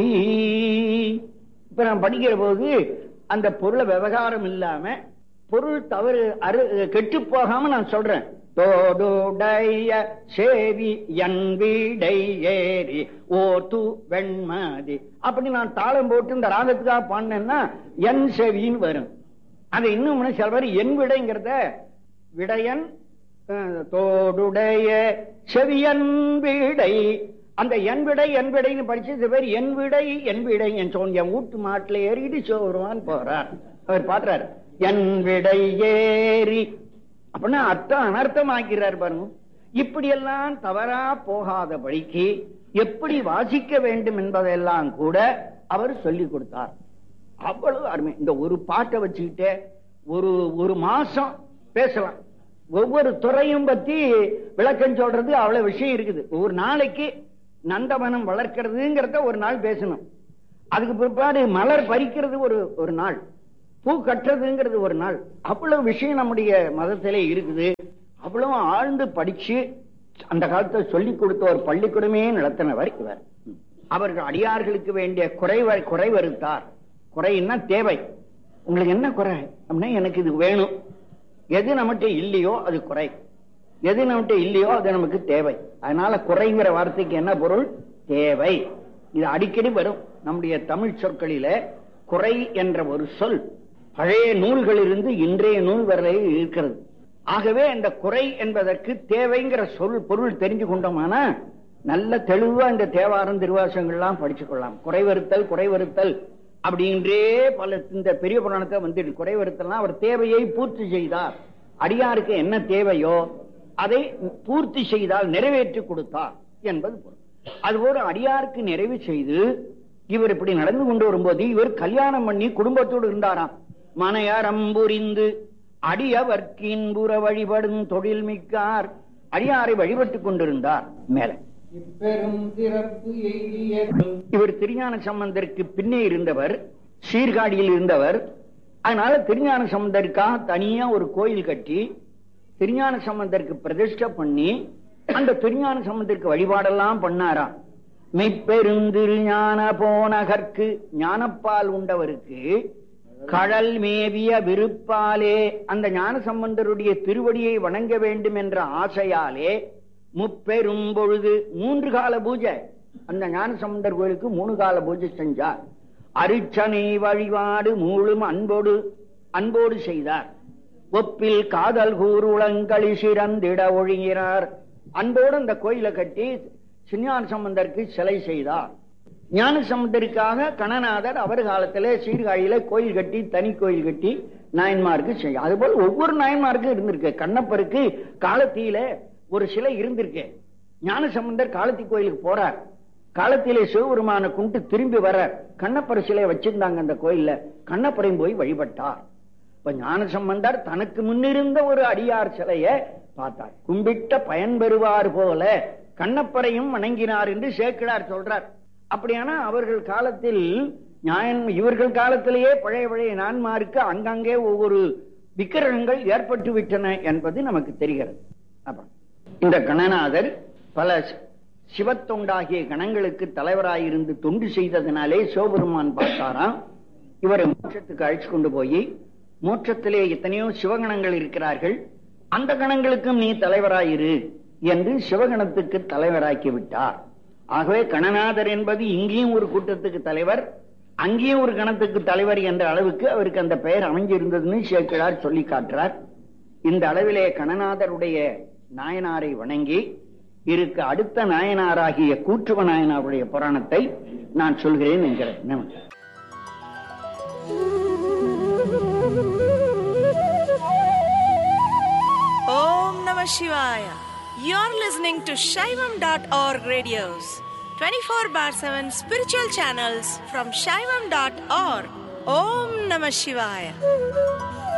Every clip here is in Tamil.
இப்ப நான் படிக்கிற போது அந்த பொருளை விவகாரம் இல்லாம பொருள் தவறு அரு கெட்டு போகாம நான் சொல்றேன் தோடுடைய சேவி என் வீடை ஏறி ஓ து வெண்மதி அப்படி நான் தாளம் போட்டு இந்த ராகத்துக்காக பாடினேன்னா என் செவின்னு வரும் அது இன்னும் சில பேர் என் விடைங்கிறத விடையன் அஹ், தோடுடைய செவியன் வீடை அந்த என் விடை என் விடைன்னு படிச்சது பேர் என் விடை என் விடை என் சொன்ன என் வீட்டு மாட்டுல ஏறிட்டு சோறுவான் போறார் அவர் பாடுறாரு என் விடை ஏறி அப்படின்னா அர்த்தம் அனர்த்தமாக்கிறார் பாருங்க இப்படியெல்லாம் தவறா போகாதபடிக்கு எப்படி வாசிக்க வேண்டும் என்பதெல்லாம் கூட அவர் சொல்லிக் கொடுத்தார் அவ்வளவு அருமை இந்த ஒரு பாட்டை வச்சுக்கிட்டே ஒரு ஒரு மாசம் பேசலாம் ஒவ்வொரு துறையும் பத்தி விளக்கம் சொல்றது அவ்வளவு விஷயம் இருக்குது ஒரு நாளைக்கு நந்தவனம் வளர்க்கிறதுங்கிறத ஒரு நாள் பேசணும் அதுக்கு பிற்பாடு மலர் பறிக்கிறது ஒரு ஒரு நாள் பூ கட்டுறதுங்கிறது ஒரு நாள் அவ்வளவு விஷயம் நம்முடைய மதத்திலே இருக்குது அவ்வளவு ஆழ்ந்து படிச்சு அந்த காலத்துல சொல்லிக் கொடுத்த ஒரு பள்ளிக்கூடமே நடத்தினவர் இவர் அவர்கள் அடியார்களுக்கு வேண்டிய குறைவ குறைவறுத்தார் குறைன்னா தேவை உங்களுக்கு என்ன குறை அப்படின்னா எனக்கு இது வேணும் எது நம்மகிட்ட இல்லையோ அது குறை எது நம்மகிட்ட இல்லையோ அது நமக்கு தேவை அதனால குறைங்கிற வார்த்தைக்கு என்ன பொருள் தேவை இது அடிக்கடி வரும் நம்முடைய தமிழ் சொற்களில குறை என்ற ஒரு சொல் பழைய நூல்களிலிருந்து இன்றைய நூல் வரை இருக்கிறது ஆகவே இந்த குறை என்பதற்கு தேவைங்கிற சொல் பொருள் தெரிஞ்சு கொண்டோமானா நல்ல தெளிவா இந்த தேவாரம் திருவாசகங்கள்லாம் படிச்சு கொள்ளலாம் குறைவறுத்தல் குறைவறுத்தல் அப்படின்றே பல இந்த பெரிய புராணத்தை வந்துட்டு குறைவறுத்தல்னா அவர் தேவையை பூர்த்தி செய்தார் அடியாருக்கு என்ன தேவையோ அதை பூர்த்தி செய்தால் நிறைவேற்றி கொடுத்தார் என்பது பொருள் அதுபோல அடியாருக்கு நிறைவு செய்து இவர் இப்படி நடந்து கொண்டு வரும்போது இவர் கல்யாணம் பண்ணி குடும்பத்தோடு இருந்தாராம் மனையறம் புரிந்து அடியவர்க்கின்புற வழிபடும் தொழில் மிக்கார் அடியாரை வழிபட்டுக் கொண்டிருந்தார் மேல இப்பெரும் சிறப்பு எய்திய இவர் திருஞான சம்பந்தருக்கு பின்னே இருந்தவர் சீர்காழியில் இருந்தவர் அதனால திருஞான சம்பந்தருக்காக தனியா ஒரு கோயில் கட்டி திருஞான சம்பந்தருக்கு பிரதிஷ்டை பண்ணி அந்த திருஞான சம்பந்தருக்கு வழிபாடெல்லாம் பண்ணாராம் மெய்ப்பெருந்திருஞான போனகர்க்கு ஞானப்பால் உண்டவருக்கு கடல் மேவிய விருப்பாலே அந்த ஞான சம்பந்தருடைய திருவடியை வணங்க வேண்டும் என்ற ஆசையாலே முப்பெரும் பொழுது மூன்று கால பூஜை அந்த ஞான சம்பந்தர் கோயிலுக்கு மூணு கால பூஜை செஞ்சார் அரிச்சனை வழிபாடு மூழும் அன்போடு அன்போடு செய்தார் ஒப்பில் காதல் கூறுளங்களி சிறந்திட ஒழுகிறார் அன்போடு அந்த கோயிலை கட்டி சிஞ்ஞான சம்பந்தருக்கு சிலை செய்தார் ஞான சம்பந்தருக்காக கணநாதர் அவர் காலத்துல சீர்காழியில கோயில் கட்டி தனி கோயில் கட்டி நாயன்மாருக்கு செய்ய அதுபோல் ஒவ்வொரு நாயன்மாருக்கும் இருந்திருக்கு கண்ணப்பருக்கு காலத்தில ஒரு சிலை இருந்திருக்கு ஞான சம்பந்தர் காலத்தி கோயிலுக்கு போறார் காலத்திலே சிவபெருமான கும்பிட்டு திரும்பி வர கண்ணப்பர் சிலையை வச்சிருந்தாங்க அந்த கோயில்ல கண்ணப்பரையும் போய் வழிபட்டார் இப்ப ஞான சம்பந்தர் தனக்கு முன்னிருந்த ஒரு அடியார் சிலைய பார்த்தார் கும்பிட்ட பயன் பெறுவார் போல கண்ணப்பரையும் வணங்கினார் என்று சேக்கிழார் சொல்றார் அப்படியானா அவர்கள் காலத்தில் நியாயம் இவர்கள் காலத்திலேயே பழைய பழைய நான்மாருக்கு அங்கங்கே ஒவ்வொரு விக்கிரகங்கள் ஏற்பட்டு விட்டன என்பது நமக்கு தெரிகிறது அப்புறம் இந்த கணநாதர் பல சிவத்தொண்டாகிய கணங்களுக்கு தலைவராயிருந்து தொண்டு செய்ததினாலே சிவபெருமான் பார்த்தாராம் இவரை மோட்சத்துக்கு அழைச்சு கொண்டு போய் மோட்சத்திலே எத்தனையோ சிவகணங்கள் இருக்கிறார்கள் அந்த கணங்களுக்கும் நீ தலைவராயிரு என்று சிவகணத்துக்கு தலைவராக்கி விட்டார் ஆகவே கணநாதர் என்பது இங்கேயும் ஒரு கூட்டத்துக்கு தலைவர் அங்கேயும் ஒரு கணத்துக்கு தலைவர் என்ற அளவுக்கு அவருக்கு அந்த பெயர் அமைஞ்சிருந்ததுன்னு சேக்கிழார் சொல்லி காட்டுறார் இந்த அளவிலே கணநாதருடைய நாயனாரை வணங்கி இருக்க அடுத்த நாயனாராகிய கூற்றுவ நாயனாருடைய புராணத்தை நான் சொல்கிறேன் என்கிறேன் Om Namah Shivaya. You're listening to Shaivam.org radios, 24 bar 7 spiritual channels from Shaivam.org. Om Namah Shivaya.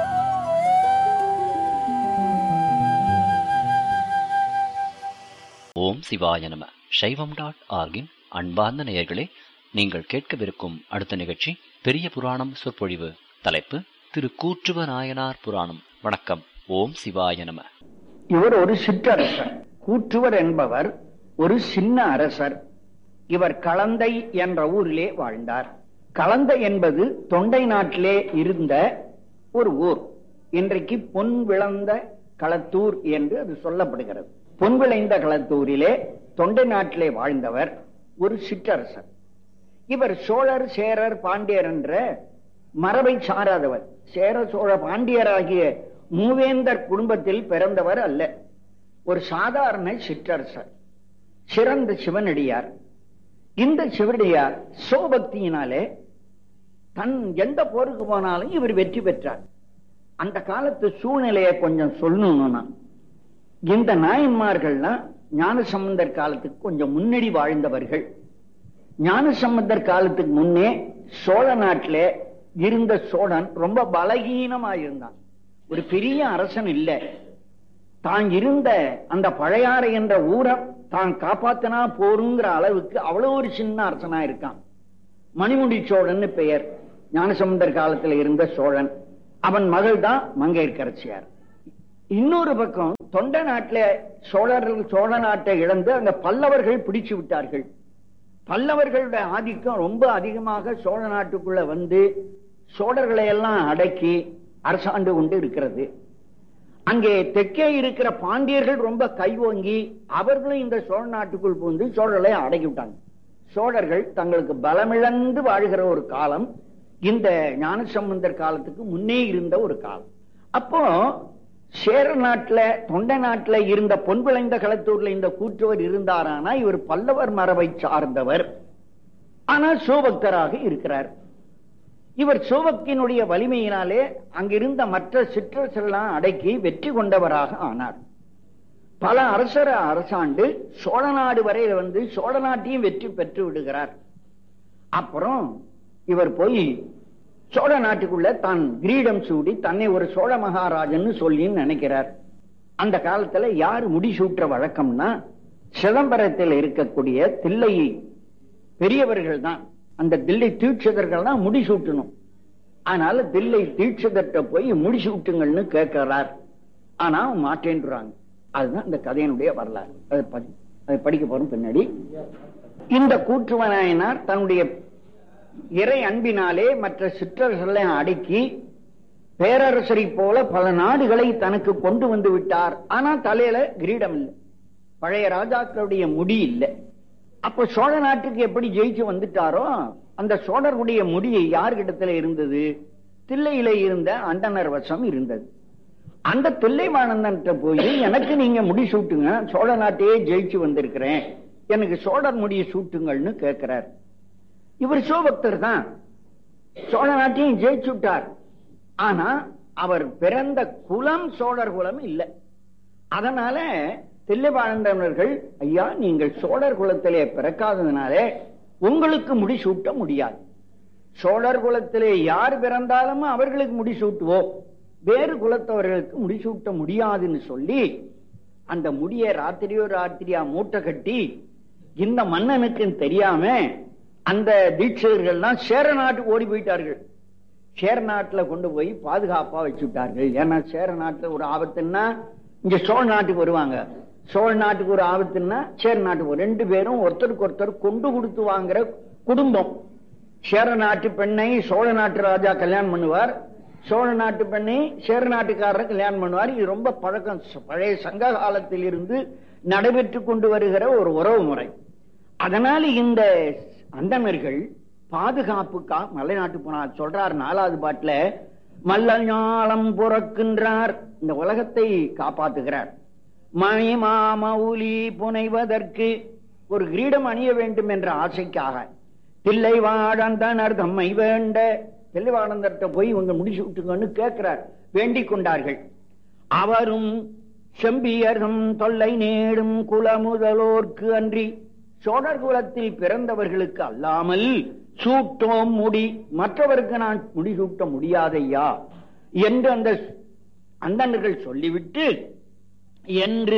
ஓம் சிவாய நம சைவம் டாட் ஆர்கின் அன்பார்ந்த நேயர்களே நீங்கள் கேட்கவிருக்கும் அடுத்த நிகழ்ச்சி பெரிய புராணம் சொற்பொழிவு தலைப்பு திரு கூற்றுவ நாயனார் புராணம் வணக்கம் ஓம் சிவாய நம இவர் ஒரு சிற்றரசர் கூற்றுவர் என்பவர் ஒரு சின்ன அரசர் இவர் கலந்தை என்ற ஊரிலே வாழ்ந்தார் கலந்தை என்பது தொண்டை நாட்டிலே இருந்த ஒரு ஊர் இன்றைக்கு பொன் விளந்த களத்தூர் என்று அது சொல்லப்படுகிறது பொன் விளைந்த களத்தூரிலே தொண்டை நாட்டிலே வாழ்ந்தவர் ஒரு சிற்றரசர் இவர் சோழர் சேரர் பாண்டியர் என்ற மரபை சாராதவர் சேர சோழ பாண்டியர் ஆகிய மூவேந்தர் குடும்பத்தில் பிறந்தவர் அல்ல ஒரு சாதாரண சிற்றரசர் சிறந்த சிவனடியார் இந்த சிவனடியார் சோபக்தியினாலே தன் எந்த போருக்கு போனாலும் இவர் வெற்றி பெற்றார் அந்த காலத்து சூழ்நிலையை கொஞ்சம் சொல்லணும்னா இந்த நாயன்மார்கள்லாம் ஞானசம்பந்தர் காலத்துக்கு கொஞ்சம் முன்னாடி வாழ்ந்தவர்கள் ஞானசம்பந்தர் காலத்துக்கு முன்னே சோழ நாட்டிலே இருந்த சோழன் ரொம்ப பலகீனமா இருந்தான் ஒரு பெரிய அரசன் இல்ல தான் இருந்த அந்த பழையாறை என்ற ஊரை தான் காப்பாத்தினா போருங்கிற அளவுக்கு அவ்வளவு ஒரு சின்ன அரசனா இருக்கான் மணிமுடி சோழன் பெயர் ஞானசம்பந்தர் காலத்துல இருந்த சோழன் அவன் மகள் தான் மங்கையர்கரசியார் இன்னொரு பக்கம் தொண்டை நாட்டில சோழர்கள் சோழ நாட்டை இழந்து அங்க பல்லவர்கள் பிடிச்சு விட்டார்கள் பல்லவர்களுடைய ஆதிக்கம் ரொம்ப அதிகமாக சோழ நாட்டுக்குள்ள வந்து சோழர்களை எல்லாம் அடக்கி அரசாண்டு கொண்டு இருக்கிறது அங்கே தெற்கே இருக்கிற பாண்டியர்கள் ரொம்ப கைவோங்கி அவர்களும் இந்த சோழ நாட்டுக்குள் புகுந்து சோழர்களை அடக்கி விட்டாங்க சோழர்கள் தங்களுக்கு பலமிழந்து வாழ்கிற ஒரு காலம் இந்த ஞானசம்பந்தர் காலத்துக்கு முன்னே இருந்த ஒரு காலம் அப்போ சேர நாட்டுல தொண்டை நாட்டுல இருந்த பொன் விளைந்த களத்தூர்ல இந்த கூற்றுவர் இருந்தாரானா இவர் பல்லவர் மரபை சார்ந்தவர் ஆனா சோபக்தராக இருக்கிறார் இவர் சோபக்கினுடைய வலிமையினாலே அங்கிருந்த மற்ற சிற்றரசெல்லாம் அடக்கி வெற்றி கொண்டவராக ஆனார் பல அரசர அரசாண்டு சோழ நாடு வரை வந்து சோழ நாட்டையும் வெற்றி பெற்று விடுகிறார் அப்புறம் இவர் போய் சோழ நாட்டுக்குள்ள தான் கிரீடம் சூடி தன்னை ஒரு சோழ மகாராஜன் சொல்லி நினைக்கிறார் அந்த காலத்துல யார் முடிசூட்டுற வழக்கம்னா சிதம்பரத்தில் இருக்கக்கூடிய தில்லை பெரியவர்கள் தான் அந்த தில்லை தீட்சிதர்கள் தான் முடிசூட்டணும் அதனால தில்லை தீட்சிதர்கிட்ட போய் முடிசூட்டுங்கள்னு கேட்கிறார் ஆனா மாட்டேன்றாங்க அதுதான் இந்த கதையினுடைய வரலாறு அதை படி- அதை படிக்க போறோம் பின்னாடி இந்த கூற்றுவனாயனார் தன்னுடைய இறை அன்பினாலே மற்ற சிற்றரசர்களை அடக்கி பேரரசரை போல பல நாடுகளை தனக்கு கொண்டு வந்து விட்டார் ஆனா தலையில கிரீடம் இல்லை பழைய ராஜாக்களுடைய முடி இல்லை அப்ப சோழ நாட்டுக்கு எப்படி ஜெயிச்சு வந்துட்டாரோ அந்த சோழர்களுடைய முடி யார்கிட்டத்துல இருந்தது தில்லையில இருந்த அண்டனர் வசம் இருந்தது அந்த தில்லைவானந்தன் போய் எனக்கு நீங்க முடி சூட்டுங்க சோழ நாட்டையே ஜெயிச்சு வந்திருக்கிறேன் எனக்கு சோழர் முடியை சூட்டுங்கள்னு கேட்கிறார் இவர் சிவபக்தர் தான் சோழ நாட்டையும் ஜெயிச்சு விட்டார் ஆனா அவர் பிறந்த குலம் சோழர் குலம் இல்லை அதனால தில்லைவாழ்ந்தவர்கள் ஐயா நீங்கள் சோழர் குலத்திலே பிறக்காததுனாலே உங்களுக்கு முடி சூட்ட முடியாது சோழர் குலத்திலே யார் பிறந்தாலும் அவர்களுக்கு முடி சூட்டுவோம் வேறு குலத்தவர்களுக்கு முடி சூட்ட முடியாதுன்னு சொல்லி அந்த முடியை ராத்திரியோ ராத்திரியா மூட்டை கட்டி இந்த மன்னனுக்கு தெரியாம அந்த தீட்சிதர்கள்லாம் சேர நாட்டுக்கு ஓடி போயிட்டார்கள் சேர நாட்டுல கொண்டு போய் பாதுகாப்பா வச்சுட்டார்கள் ஏன்னா சேர நாட்டுல ஒரு ஆபத்துன்னா இங்க சோழ நாட்டுக்கு வருவாங்க சோழ நாட்டுக்கு ஒரு ஆபத்துன்னா சேர நாட்டுக்கு வரும். ரெண்டு பேரும் ஒருத்தருக்கு ஒருத்தர் கொண்டு கொடுத்து வாங்குற குடும்பம் சேர நாட்டு பெண்ணை சோழ நாட்டு ராஜா கல்யாணம் பண்ணுவார் சோழ நாட்டு பெண்ணை சேர நாட்டுக்காரர் கல்யாணம் பண்ணுவார் இது ரொம்ப பழக்கம் ச- பழைய சங்க காலத்தில் இருந்து நடைபெற்று கொண்டு வருகிற ஒரு உறவு முறை அதனால இந்த அந்தணர்கள் பாதுகாப்புக்கா மலைநாட்டு போனார் சொல்றார் நாலாவது பாட்டுல மல்லஞாலம் புறக்கின்றார் இந்த உலகத்தை காப்பாத்துகிறார் மணி மாமௌலி புனைவதற்கு ஒரு கிரீடம் அணிய வேண்டும் என்ற ஆசைக்காக தில்லை வாழந்தனர் தம்மை வேண்ட தில்லை வாழந்தர்கிட்ட போய் இவங்க முடிச்சு விட்டுங்கன்னு கேட்கிறார் வேண்டிக் கொண்டார்கள் அவரும் செம்பியரும் தொல்லை நேடும் குலமுதலோர்க்கு அன்றி சோழர் குலத்தில் பிறந்தவர்களுக்கு அல்லாமல் சூட்டோம் முடி மற்றவருக்கு நான் முடி சூட்ட முடியாதையா என்று அந்த அந்தணர்கள் சொல்லிவிட்டு என்று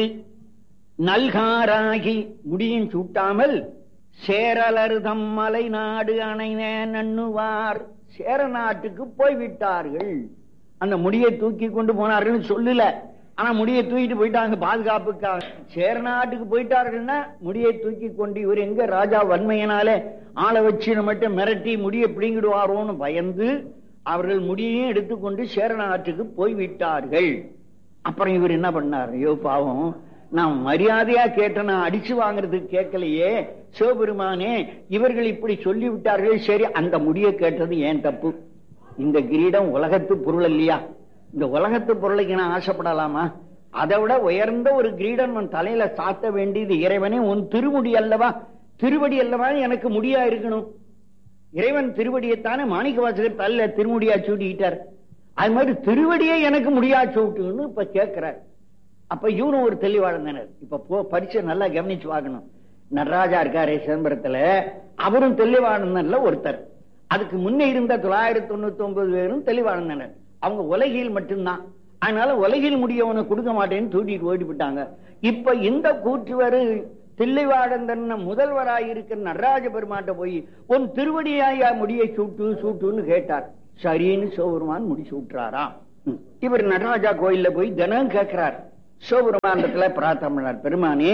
நல்காராகி முடியும் சூட்டாமல் சேரலருதம் மலை நாடு அணைவேன் நண்ணுவார் சேர நாட்டுக்கு போய்விட்டார்கள் அந்த முடியை தூக்கி கொண்டு போனார்கள் சொல்லல ஆனா முடியை தூக்கிட்டு போயிட்டாங்க பாதுகாப்புக்காக சேரநாட்டுக்கு போயிட்டார்கள்னா முடியை தூக்கி கொண்டு இவர் எங்க ராஜா வன்மையினாலே ஆளை வச்சு மட்டும் மிரட்டி முடியை பிடிங்கிடுவாரோன்னு பயந்து அவர்கள் முடியையும் எடுத்துக்கொண்டு சேரநாட்டுக்கு போய்விட்டார்கள் அப்புறம் இவர் என்ன பண்ணார் ஐயோ பாவம் நான் மரியாதையா கேட்டேன் நான் அடிச்சு வாங்குறதுக்கு கேட்கலையே சிவபெருமானே இவர்கள் இப்படி சொல்லி விட்டார்கள் சரி அந்த முடிய கேட்டது ஏன் தப்பு இந்த கிரீடம் உலகத்து பொருள் இல்லையா இந்த உலகத்து பொருளுக்கு நான் ஆசைப்படலாமா அதை விட உயர்ந்த ஒரு கிரீடம் உன் தலையில சாத்த வேண்டியது இறைவனே உன் திருமுடி அல்லவா திருவடி அல்லவா எனக்கு முடியா இருக்கணும் இறைவன் திருவடியைத்தானே மாணிக்க வாசகர் தல்ல திருமுடியா சூட்டிக்கிட்டார் அது மாதிரி திருவடியை எனக்கு முடியா சூட்டுன்னு இப்ப கேட்கிறார் அப்ப இவனும் ஒரு தெளிவாழ்ந்தனர் இப்ப போ படிச்சு நல்லா கவனிச்சு பார்க்கணும் நடராஜா இருக்காரு சிதம்பரத்துல அவரும் தெளிவாழ்ந்தன்ல ஒருத்தர் அதுக்கு முன்னே இருந்த தொள்ளாயிரத்தி தொண்ணூத்தி ஒன்பது பேரும் தெளிவாழ்ந்தனர் அவங்க உலகில் மட்டும்தான் அதனால உலகில் முடியவனை கொடுக்க மாட்டேன்னு தூட்டிட்டு ஓடி விட்டாங்க இப்ப இந்த கூற்றுவர் தில்லைவாழந்தன் முதல்வராயிருக்கிற நடராஜ பெருமாட்ட போய் உன் திருவடியாயா முடியை சூட்டு சூட்டுன்னு கேட்டார் சரின்னு சிவபெருமான் முடி சூட்டுறாராம் ம். இவர் நடராஜா கோயில்ல போய் தினம் கேட்கிறார் சிவபெருமானத்துல பிரார்த்தனை பண்ணார் பெருமானே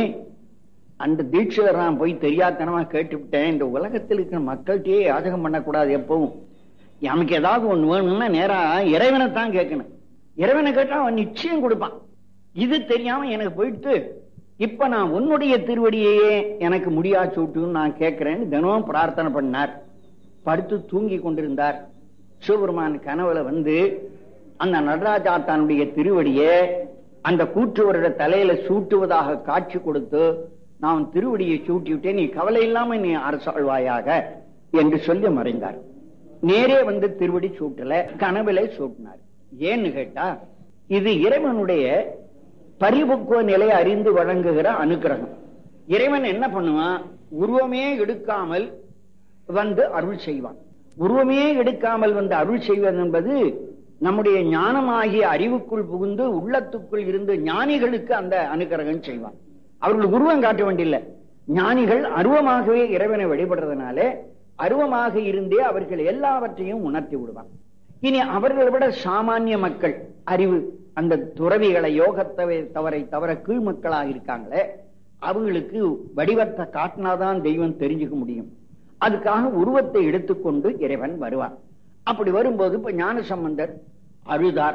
அந்த தீட்சிதர் நான் போய் தெரியாதனமா கேட்டுவிட்டேன் இந்த உலகத்தில் இருக்கிற மக்கள்கிட்டயே யாதகம் பண்ணக்கூடாது எப்பவும் நமக்கு ஏதாவது ஒண்ணு வேணும்னா நேரா இறைவனை தான் கேட்கணும் இறைவனை கேட்டா அவன் நிச்சயம் கொடுப்பான் இது தெரியாம எனக்கு போயிட்டு இப்ப நான் உன்னுடைய திருவடியையே எனக்கு முடியா சூட்டுன்னு நான் கேட்கிறேன்னு தினமும் பிரார்த்தனை பண்ணார் படுத்து தூங்கி கொண்டிருந்தார் சிவபெருமான் கனவுல வந்து அந்த நடராஜா தன்னுடைய திருவடியை அந்த கூற்றுவரோட தலையில சூட்டுவதாக காட்சி கொடுத்து நான் திருவடியை சூட்டி விட்டேன் நீ கவலை இல்லாம நீ அரசாழ்வாயாக என்று சொல்லி மறைந்தார் நேரே வந்து திருவடி சூட்டல கனவிலே சூட்டினார் ஏன்னு கேட்டா இது இறைவனுடைய பரிபக்குவ நிலையை அறிந்து வழங்குகிற அனுக்கிரகம் இறைவன் என்ன பண்ணுவான் உருவமே எடுக்காமல் வந்து அருள் செய்வான் உருவமே எடுக்காமல் வந்து அருள் செய்வது என்பது நம்முடைய ஞானமாகிய அறிவுக்குள் புகுந்து உள்ளத்துக்குள் இருந்து ஞானிகளுக்கு அந்த அனுக்கிரகம் செய்வான் அவர்கள் உருவம் காட்ட வேண்டியில்லை ஞானிகள் அருவமாகவே இறைவனை வழிபடுறதுனாலே அருவமாக இருந்தே அவர்கள் எல்லாவற்றையும் உணர்த்தி விடுவான் இனி அவர்களை விட சாமானிய மக்கள் அறிவு அந்த துறவிகளை யோகத்தவை தவறை தவிர கீழ் மக்களாக இருக்காங்களே அவங்களுக்கு வடிவத்தை காட்டினாதான் தெய்வம் தெரிஞ்சுக்க முடியும் அதுக்காக உருவத்தை எடுத்துக்கொண்டு இறைவன் வருவார் அப்படி வரும்போது இப்ப ஞான சம்பந்தர் அழுதார்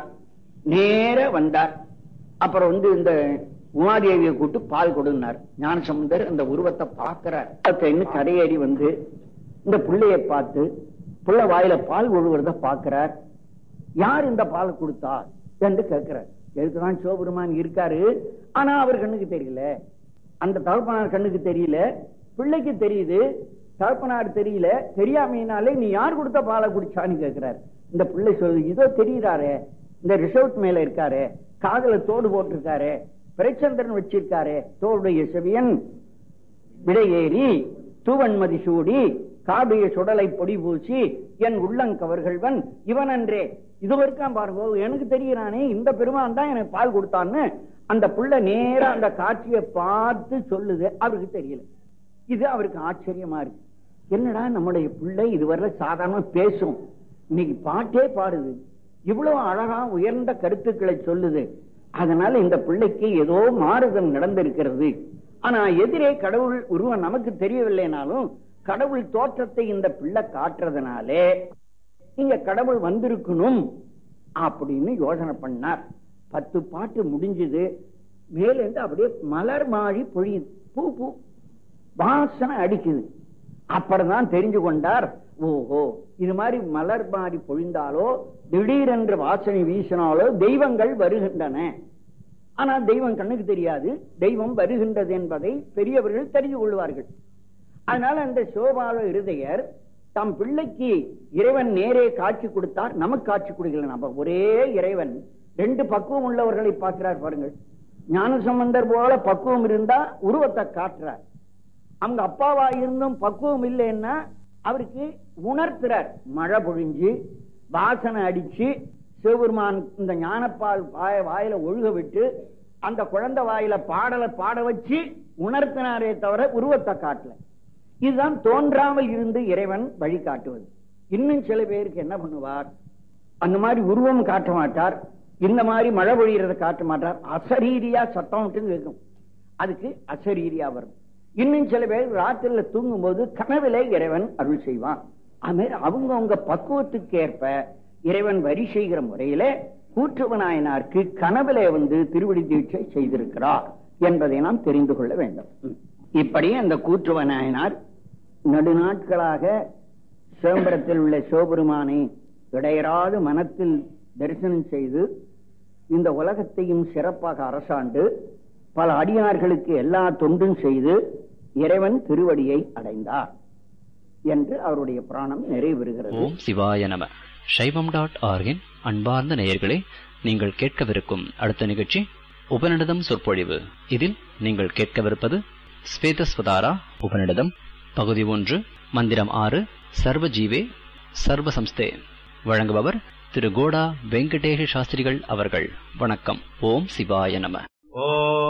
நேர வந்தார் அப்புறம் வந்து இந்த உமாதேவியை கூட்டு பால் கொடுனார் ஞான சம்பந்தர் அந்த உருவத்தை பார்க்கிறார் இன்னும் கரையேறி வந்து இந்த பிள்ளைய பார்த்து புள்ள வாயில பால் ஒழுகுறத பார்க்கிறார் யார் இந்த பால் கொடுத்தா என்று கேட்கிறார் எதுக்குதான் சிவபெருமான் இருக்காரு ஆனா அவர் கண்ணுக்கு தெரியல அந்த தகப்பனார் கண்ணுக்கு தெரியல பிள்ளைக்கு தெரியுது தகப்பனார் தெரியல தெரியாமையினாலே நீ யார் கொடுத்த பாலை குடிச்சான்னு கேட்கிறார் இந்த பிள்ளை சொல்லு இதோ தெரியுறாரே இந்த ரிசர்வ் மேல இருக்காரு காதல தோடு போட்டிருக்காரு பிரச்சந்திரன் வச்சிருக்காரு தோடுடைய செவியன் விடையேறி தூவன்மதி சூடி காபிய சுடலை பொடி பூசி என் உள்ளங்கவர்கள்வன் இவன் அன்றே இது வரைக்கும் பாருங்க எனக்கு தெரியறானே இந்த பெருமான் தான் எனக்கு பால் கொடுத்தான்னு அந்த புள்ள நேரா அந்த காட்சியை பார்த்து சொல்லுது அவருக்கு தெரியல இது அவருக்கு ஆச்சரியமா இருக்கு என்னடா நம்முடைய பிள்ளை இதுவரை சாதாரண பேசும் இன்னைக்கு பாட்டே பாடுது இவ்வளவு அழகா உயர்ந்த கருத்துக்களை சொல்லுது அதனால இந்த பிள்ளைக்கு ஏதோ மாறுதல் நடந்திருக்கிறது ஆனா எதிரே கடவுள் உருவம் நமக்கு தெரியவில்லைனாலும் கடவுள் தோற்றத்தை இந்த பிள்ளை காட்டுறதுனாலே இங்க கடவுள் வந்திருக்கணும் அப்படின்னு யோசனை பண்ணார் பத்து பாட்டு முடிஞ்சது மேலிருந்து அப்படியே மலர் மாறி பொழியுது பூ பூ வாசனை அடிக்குது அப்புறம்தான் தெரிஞ்சு கொண்டார் ஓஹோ இது மாதிரி மலர் மாறி பொழிந்தாலோ திடீரென்று வாசனை வீசினாலோ தெய்வங்கள் வருகின்றன ஆனா தெய்வம் கண்ணுக்கு தெரியாது தெய்வம் வருகின்றது என்பதை பெரியவர்கள் தெரிந்து கொள்வார்கள் அதனால அந்த சோபால இருதயர் தம் பிள்ளைக்கு இறைவன் நேரே காட்சி கொடுத்தார் நமக்கு காட்சி கொடுக்கல நம்ம ஒரே இறைவன் ரெண்டு பக்குவம் உள்ளவர்களை பார்க்கிறார் பாருங்கள் ஞான சம்பந்தர் போல பக்குவம் இருந்தா உருவத்தை காட்டுறார் அவங்க அப்பாவா இருந்தும் பக்குவம் இல்லைன்னா அவருக்கு உணர்த்துறார் மழை பொழிஞ்சு வாசனை அடிச்சு சிவபெருமான் இந்த ஞானப்பால் வாய வாயில ஒழுக விட்டு அந்த குழந்தை வாயில பாடலை பாட வச்சு உணர்த்தினாரே தவிர உருவத்தை காட்டல இதுதான் தோன்றாமல் இருந்து இறைவன் வழி காட்டுவது இன்னும் சில பேருக்கு என்ன பண்ணுவார் அந்த மாதிரி உருவம் காட்ட மாட்டார் இந்த மாதிரி மழை பொழியறத காட்ட மாட்டார் அசரீரியா சத்தம் விட்டு கேட்கும் அதுக்கு அசரீரியா வரும் இன்னும் சில பேர் ராத்திரில தூங்கும் போது கனவிலே இறைவன் அருள் செய்வான் அது மாதிரி அவங்க அவங்க பக்குவத்துக்கு ஏற்ப இறைவன் வரி செய்கிற முறையில கூற்றுவனாயனாருக்கு கனவிலே வந்து திருவடி தீட்சை செய்திருக்கிறார் என்பதை நாம் தெரிந்து கொள்ள வேண்டும் ம். இப்படி அந்த கூற்றுவனாயனார் நெடுநாட்களாக சிதம்பரத்தில் உள்ள சிவபெருமானை இடையராது மனத்தில் தரிசனம் செய்து இந்த உலகத்தையும் சிறப்பாக அரசாண்டு பல அடியார்களுக்கு எல்லா தொண்டும் செய்து இறைவன் திருவடியை அடைந்தார் என்று அவருடைய புராணம் நிறைவேறுகிறது ஓம் சிவாய நம சைவம் டாட் ஆர்கின் அன்பார்ந்த நேயர்களே நீங்கள் கேட்கவிருக்கும் அடுத்த நிகழ்ச்சி உபநிடதம் சொற்பொழிவு இதில் நீங்கள் கேட்கவிருப்பது ஸ்வேதஸ்வதாரா உபநிடதம் பகுதி ஒன்று மந்திரம் ஆறு சர்வ ஜீவே சர்வ சம்ஸ்தே வழங்குபவர் திரு கோடா வெங்கடேஷ சாஸ்திரிகள் அவர்கள் வணக்கம் ஓம் சிவாய நம ஓ